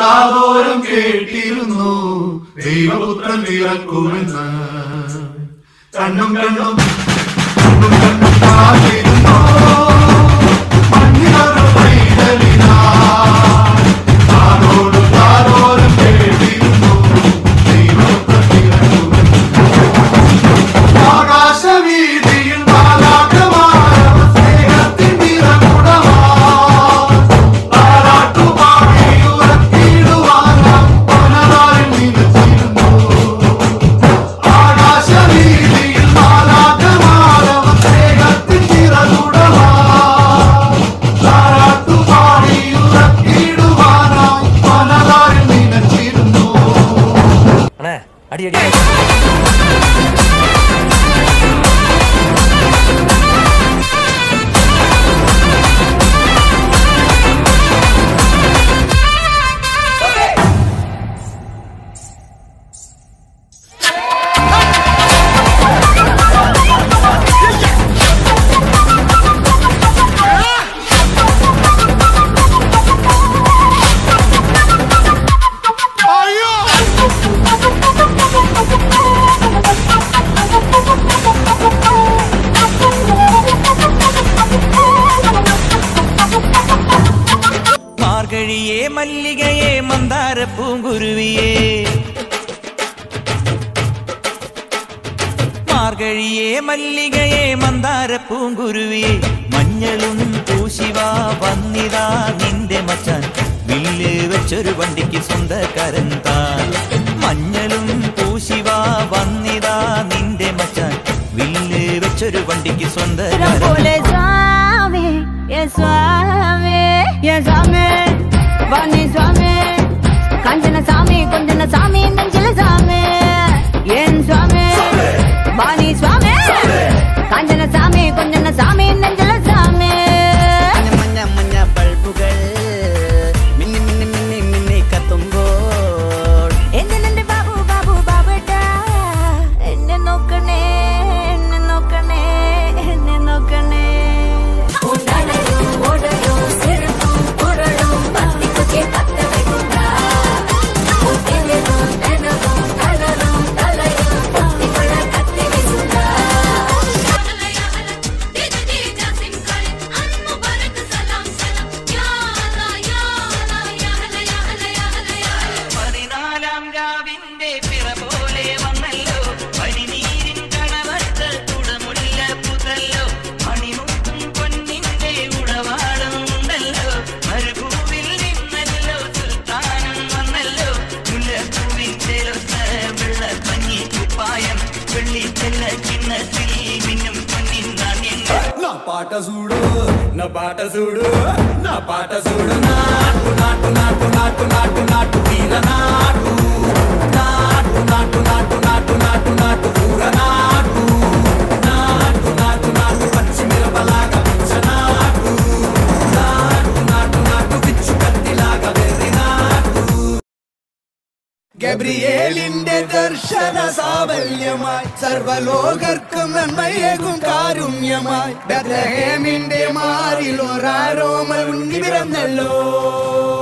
കാതോരം കേട്ടിരുന്നു ദൈവപുത്രൻ പിറക്കുമെന്ന് കണ്ണും കണ്ണും കണ്ണും കണ്ണും കാത്തിരുന്നു മണ്ണിലൊരു പൈതലിനാ കാതോടും കാതോരം കേട്ടിരുന്നു ദൈവപുത്രൻ പിറക്കുമെന്ന് ആകാശവീതിയിൽ മാലാഖമാർ സ്നേഹത്തിൻ നിറകുടമാ താരാട്ടുപാടി ഉറക്കിടുവാനാം പനതാരിൽ നിലച്ചിരുന്നു. ആകാശവീതിയിൽ മാലാഖമാർ സ്നേഹത്തിൻ നിറകുടമാ താരാട്ടുപാടി ഉറക്കിടുവാനാം പനതാരിൽ നിലച്ചിരുന്നു അണേ അടി അടി മാർഗഴിയെ മല്ലികയെ മന്ദാര പൂങ്കുരുവിയെ മാർഗഴിയെ മല്ലികയെ മന്ദാര പൂങ്കുരുവിയെ മഞ്ഞളും പൂശിവാ വന്നിതാ നിന്റെ മച്ചാൻ വില്ല് വെച്ചൊരു വണ്ടിക്ക് സ്വന്തക്കാരൻ താൻ മഞ്ഞളും പൂശിവാ വന്നിതാ നിന്റെ മച്ചാൻ വില്ല് വെച്ചൊരു വണ്ടിക്ക് സ്വന്തക്കാരൻ പോലെ സ്വാമി യ സ്വാമി യ സ്വാമി വാണി സ്വാമി കാഞ്ചന സ്വാമി കുഞ്ചന സ്വാമി നെഞ്ചില സ്വാമി എൻ സ്വാമി വാണി സ്വാമി കാഞ്ചന സ്വാമി കുഞ്ചന സ്വാമി നെഞ്ചില സ്വാമി മഞ്ഞ മഞ്ഞ ബൾബുകൾ മിന്നി മിന്നി മിന്നി മിന്നി കത്തുമ്പോൾ എന്നെ ബാബു ബാബു ബാബട്ടാ എന്നെ നോക്കണേ എന്നെ നോക്കണേ എന്നെ നോക്കണേ പതിനാലാം രാവിന്റെ പിറ പോലെ വന്നല്ലോ പനിനീരിൻ കണവത്ത് കുടമുല്ല പുതല്ലോ മണിമുത്തും പൊന്നിന്റെ ഉടവാളും ഉണ്ടല്ലോ മരുഭൂവിൽ നിന്നല്ലോ സുൽത്താനം വന്നല്ലോ മുല്ലപ്പൂവിൻ ചേലൊത്ത വെള്ള പഞ്ഞി കുപ്പായം വെള്ളി ചെല്ല കിണ്ണത്തിൽ മിന്നും പൊന്നിൻ നാണ്യങ്ങൾ నా పాట చూడు నా పాట చూడు నా పాట చూడు నాటు నాటు నాటు నాటు నాటు నాటు తీర నాటు నాటు నాటు నాటు నాటు నాటు నాటు ఊర నాటు నాటు నాటు నాటు పచ్చి మిరపలాగా పిచ్చ నాటు నాటు నాటు నాటు పిచ్చు కత్తిలాగా వెర్రి నాటు ഗബ്രിയേലിന്റെ ദർശന സാഫല്യമായി സർവലോകർക്കും നന്മയേകും കാരുണ്യമായി ബദ്രഹേമിന്റെ മാറിൽ ഒരാരോമൽ ഉണ്ണി പിറന്നല്ലോ